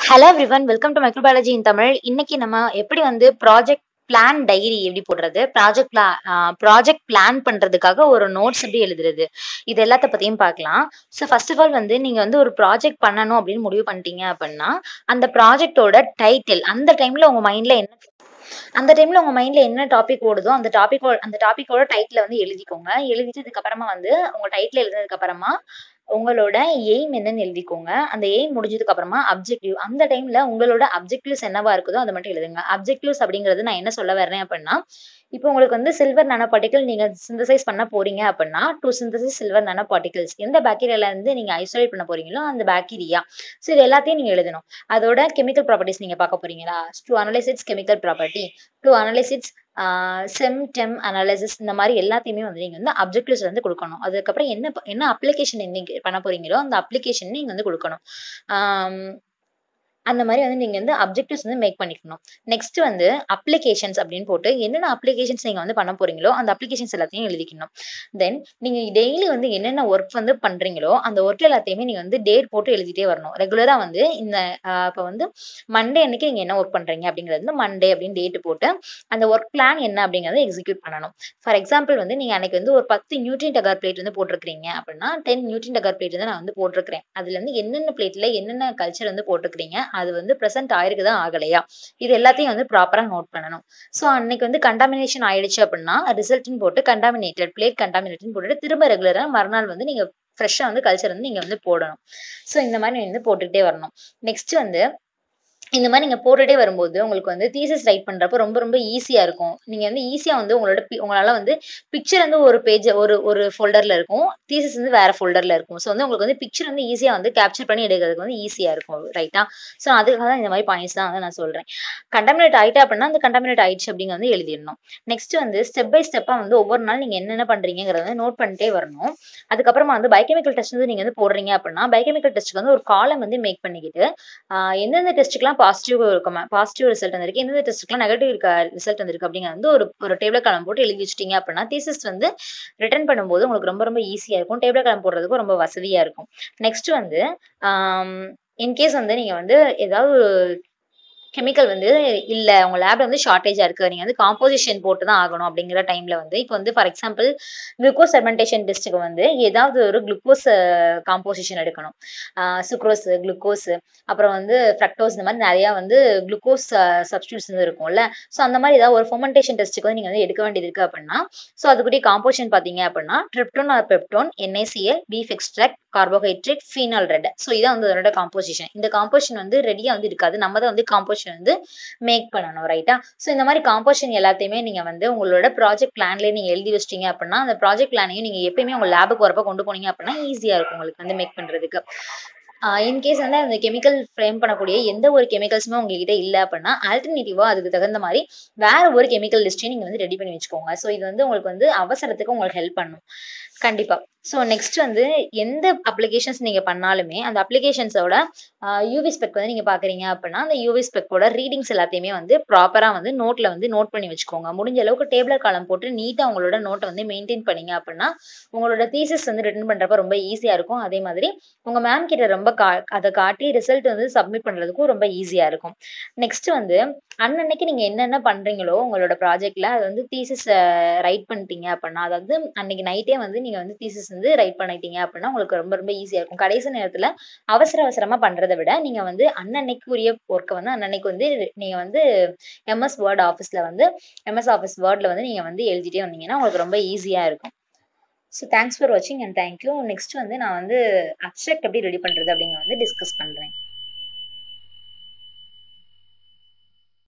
hello everyone welcome to microbiology in Tamil இன்னைக்கு நம்ம எப்படி வந்து ப்ராஜெக்ட் பிளான் டைரி எப்படி போடுறது ப்ராஜெக்ட் பிளா ப்ராஜெக்ட் பிளான் பண்றதுக்காக ஒரு நோட்ஸ் எப்படி எழுதுறது இது எல்லாத்த பத்தியும் பார்க்கலாம் ஸோ ஃபர்ஸ்ட் ஆஃப் ஆல் வந்து நீங்க வந்து ஒரு ப்ராஜெக்ட் பண்ணணும் அப்படின்னு முடிவு பண்ணிட்டீங்க அப்படின்னா அந்த ப்ராஜெக்டோட டைட்டில் அந்த டைம்ல உங்க மைண்ட்ல என்ன அந்த டைம்ல உங்க மைண்ட்ல என்ன டாபிக் ஓடுதோ அந்த டாபிக் அந்த டாபிக்கோட டைட்டில வந்து எழுதிக்கோங்க எழுதிட்டதுக்கு அப்புறமா வந்து உங்க டைட்டில் எழுதினதுக்கு அப்புறமா உங்களோட எய்ம் என்னன்னு எழுதிக்கோங்க அந்த எய்ம் முடிஞ்சதுக்கு அப்புறமா அப்ஜெக்டிவ் அந்த டைம்ல உங்களோட அப்ஜெக்டிவ்ஸ் என்னவா இருக்குதோ அதை மட்டும் எழுதுங்க அப்ஜெக்டிவ்ஸ் அப்படிங்கிறது நான் என்ன சொல்ல வர்றேன் அப்படின்னா இப்போ உங்களுக்கு வந்து சில்வர் நானோ பார்ட்டிகல் நீங்க சிந்தசைஸ் பண்ண போறீங்க அப்படின்னா to synthesis silver nano particles எந்த பாக்டீரியால இருந்து நீங்க ஐசோலேட் பண்ண போறீங்களோ அந்த பாக்டீரியா ஸோ இது எல்லாத்தையும் நீங்க எழுதணும் அதோட கெமிக்கல் ப்ராப்பர்ட்டிஸ் நீங்க பார்க்க போறீங்களா to analyse its chemical property to analyse its SEM TEM analysis இந்த மாதிரி எல்லாத்தையுமே வந்து நீங்க வந்து அப்ஜெக்டிவ்ஸ் வந்து கொடுக்கணும் அதுக்கப்புறம் என்ன என்ன அப்ளிகேஷன் நீங்க பண்ண போறீங்களோ அந்த அப்ளிகேஷன் நீங்க வந்து கொடுக்கணும் அந்த மாதிரி வந்து நீங்க வந்து அப்ஜெக்டிவ்ஸ் வந்து மேக் பண்ணிக்கணும் நெக்ஸ்ட் வந்து அப்ளிகேஷன்ஸ் அப்படின்னு போட்டு என்னென்ன அப்ளிகேஷன்ஸ் நீங்க வந்து பண்ண போறீங்களோ அந்த அப்ளிகேஷன்ஸ் எல்லாத்தையும் எழுதிக்கணும் தென் நீங்க டெய்லி வந்து என்னென்ன ஒர்க் வந்து பண்றீங்களோ அந்த ஒர்க் எல்லாத்தையுமே நீங்க வந்து டேட் போட்டு எழுதிட்டே வரணும் ரெகுலரா வந்து இந்த இப்போ வந்து மண்டே அன்னைக்கு நீங்க என்ன ஒர்க் பண்றீங்க அப்படிங்கிறது வந்து மண்டே அப்படின்னு டேட் போட்டு அந்த ஒர்க் பிளான் என்ன அப்படிங்கறத எக்ஸிக்யூட் பண்ணணும் ஃபார் எக்ஸாம்பிள் வந்து நீங்க அன்னைக்கு வந்து ஒரு பத்து நியூட்ரின் டகர் பிளேட் வந்து போட்டிருக்கீங்க அப்படின்னா டென் நியூட்ரின் டகர் பிளேட் வந்து நான் வந்து போட்டிருக்கிறேன் அதுல இருந்து என்னென்ன பிளேட்ல என்னென்ன கல்ச்சர் வந்து போட்டிருக்கிறீங்க அது வந்து ப்ரெசென்ட் ஆயிருக்குதா ஆகலையா இது எல்லாத்தையும் வந்து ப்ராப்பரா நோட் பண்ணணும் ஸோ அன்னைக்கு வந்து கண்டாமினேஷன் ஆயிடுச்சு அப்படின்னா ரிசல்ட்னு போட்டு கண்டாமினேட்டட் பிளேட் கண்டாமினேட்னு போட்டுட்டு திரும்ப ரெகுலரா மறுநாள் வந்து நீங்க ஃப்ரெஷ்ஷா வந்து கல்ச்சர் வந்து நீங்க வந்து போடணும் ஸோ இந்த மாதிரி நீங்க வந்து போட்டுக்கிட்டே வரணும் நெக்ஸ்ட் வந்து இந்த மாதிரி நீங்க போட்டுட்டே வரும்போது உங்களுக்கு வந்து தீசஸ் ரைட் பண்றப்ப ரொம்ப ரொம்ப ஈஸியா இருக்கும் நீங்க வந்து ஈஸியா வந்து உங்களோட உங்களால வந்து பிக்சர் வந்து ஒரு பேஜ் ஒரு ஒரு ஃபோல்டர்ல இருக்கும் தீசஸ் வந்து வேற ஃபோல்டர்ல இருக்கும் ஸோ வந்து உங்களுக்கு வந்து பிக்சர் வந்து ஈஸியா வந்து கேப்சர் பண்ணி எடுக்கிறதுக்கு வந்து ஈஸியா இருக்கும் ரைட்டா ஸோ அதுக்காக தான் இந்த மாதிரி பாயிண்ட்ஸ் தான் வந்து நான் சொல்றேன் கண்டாமினேட் ஆயிட்டா அப்படின்னா அந்த கண்டாமினேட் ஆயிடுச்சு அப்படிங்க வந்து எழுதிடணும் நெக்ஸ்ட் வந்து ஸ்டெப் பை ஸ்டெப்பா வந்து ஒவ்வொரு நாள் நீங்க என்னென்ன பண்றீங்கிறத வந்து நோட் பண்ணிட்டே வரணும் அதுக்கப்புறமா வந்து பயோகெமிக்கல் டெஸ்ட் வந்து நீங்க வந்து போடுறீங்க அப்படின்னா பயோகெமிக்கல் டெஸ்ட்டுக்கு வந்து ஒரு காலம் வந்து மேக் பண்ணிக்கிட்டு எந்தெந்த டெஸ்ட்டுக்குலாம் பாசிட்டிவ் இருக்கும் பாசிட்டிவ் ரிசல்ட் வந்திருக்கு எந்தெந்த டெஸ்ட்டுக்குலாம் நெகட்டிவ் இருக்க ரிசல்ட் வந்திருக்கு அப்படிங்கிறது வந்து ஒரு ஒரு டேபிள் காலம் போட்டு எழுதி வச்சிட்டீங்க அப்படின்னா தீசிஸ் வந்து ரிட்டர்ன் பண்ணும்போது உங்களுக்கு ரொம்ப ரொம்ப ஈஸியா இருக்கும் டேபிள் காலம் போடுறதுக்கும் ரொம்ப வசதியா இருக்கும் நெக்ஸ்ட் வந்து இன்கேஸ் வந்து நீங்க வந்து ஏதாவது கெமிக்கல் வந்து இல்ல உங்க லேப்ல வந்து ஷார்டேஜா இருக்கு நீங்க வந்து காம்போசிஷன் போட்டு தான் ஆகணும் அப்படிங்கிற டைம்ல வந்து இப்போ வந்து ஃபார் எக்ஸாம்பிள் குளுக்கோஸ் ஃபெர்மெண்டேஷன் டெஸ்ட்டுக்கு வந்து ஏதாவது ஒரு குளுக்கோஸ் காம்போசிஷன் எடுக்கணும் சுக்ரோஸ் குளுக்கோஸ் அப்புறம் வந்து ஃப்ரக்டோஸ் இந்த மாதிரி நிறைய வந்து குளுக்கோஸ் சப்ஸ்டியூட்ஸ் வந்து இருக்கும்ல ஸோ அந்த மாதிரி ஏதாவது ஒரு ஃபெர்மெண்டேஷன் டெஸ்ட்டுக்கு வந்து நீங்க வந்து எடுக்க வேண்டியது இருக்கு அப்படின்னா ஸோ அதுக்குரிய காம்போசிஷன் பாத்தீங்க அப்படின்னா tryptone or peptone NaCl beef extract carbohydrate phenol red so இதான் வந்து அதோட காம்போசிஷன் இந்த காம்போசிஷன் வந்து ரெடியா வந்து இருக்காது நம்ம தான் வந்து காம்போசிஷன் வந்து மேக் பண்ணணும் ரைட்டா ஸோ இந்த மாதிரி காம்போசிஷன் எல்லாத்தையுமே நீங்க வந்து உங்களோட ப்ராஜெக்ட் பிளான்லேயே நீங்க எழுதி வச்சிட்டீங்க அப்படின்னா அந்த ப்ராஜெக்ட் பிளானையும் நீங்க எப்பயுமே உங்க லேபுக்கு வரப்ப கொண்டு போனீங்க அப்படின்னா ஈஸியா இருக்கும் உங்களுக்கு வந்து மேக் பண்றதுக்கு இன்கேஸ் வந்து அந்த கெமிக்கல் ஃப்ரேம் பண்ணக்கூடிய எந்த ஒரு கெமிக்கல்ஸுமே உங்ககிட்ட இல்லை அப்படின்னா ஆல்டர்னேட்டிவா அதுக்கு தகுந்த மாதிரி வேற ஒரு கெமிக்கல் லிஸ்ட்டையும் நீங்க வந்து ரெடி பண்ணி வச்சுக்கோங்க ஸோ இது வந்து உங்களுக்கு வந்து அவசரத்துக்கு உங்களுக்கு ஹெல்ப் பண்ணும் கண்டிப்பா ஸோ நெக்ஸ்ட் வந்து எந்த அப்ளிகேஷன்ஸ் நீங்க பண்ணாலுமே அந்த அப்ளிகேஷன்ஸோட யூவி ஸ்பெக் வந்து நீங்க பாக்குறீங்க அப்படின்னா அந்த யூவி ஸ்பெக்கோட ரீடிங்ஸ் எல்லாத்தையுமே வந்து ப்ராப்பரா வந்து நோட்ல வந்து நோட் பண்ணி வச்சுக்கோங்க முடிஞ்ச அளவுக்கு டேபிளர் காலம் போட்டு நீட்டா உங்களோட நோட்டை வந்து மெயின்டைன் பண்ணீங்க அப்படின்னா உங்களோட தீசஸ் வந்து ரிட்டர்ன் பண்றப்ப ரொம்ப ஈஸியா இருக்கும் அதே மாதிரி உங்க மேம் கிட்ட ரொம்ப கா அதை காட்டி ரிசல்ட் வந்து சப்மிட் பண்றதுக்கும் ரொம்ப ஈஸியா இருக்கும் நெக்ஸ்ட் வந்து அன்னன்னைக்கு நீங்க என்னென்ன பண்றீங்களோ உங்களோட ப்ராஜெக்ட்ல அது வந்து தீசஸ் ரைட் பண்ணிட்டீங்க அப்படின்னா அதாவது அன்னைக்கு நைட்டே வந்து நீங்க வந்து தீசஸ் வந்து ரைட் பண்ணிட்டீங்க அப்படின்னா உங்களுக்கு ரொம்ப ரொம்ப ஈஸியா இருக்கும் கடைசி நேரத்துல அவசர அவசரமா பண்றதை விட நீங்க வந்து அன்னன்னைக்கு உரிய ஒர்க்கை வந்து அன்னன்னைக்கு வந்து நீங்க வந்து எம்எஸ் வேர்ட் ஆஃபீஸ்ல வந்து எம்எஸ் ஆஃபீஸ் வேர்ட்ல வந்து நீங்க வந்து எழுதிட்டே வந்தீங்கன்னா உங்களுக்கு ரொம்ப ஈஸியா இருக்கும் ஸோ தேங்க்ஸ் ஃபார் வாட்சிங் அண்ட் தேங்க்யூ நெக்ஸ்ட் வந்து நான் வந்து அப்செக்ட் எப்படி ரெடி பண்றது அப்படிங்க வந்து டிஸ்கஸ் பண்றேன்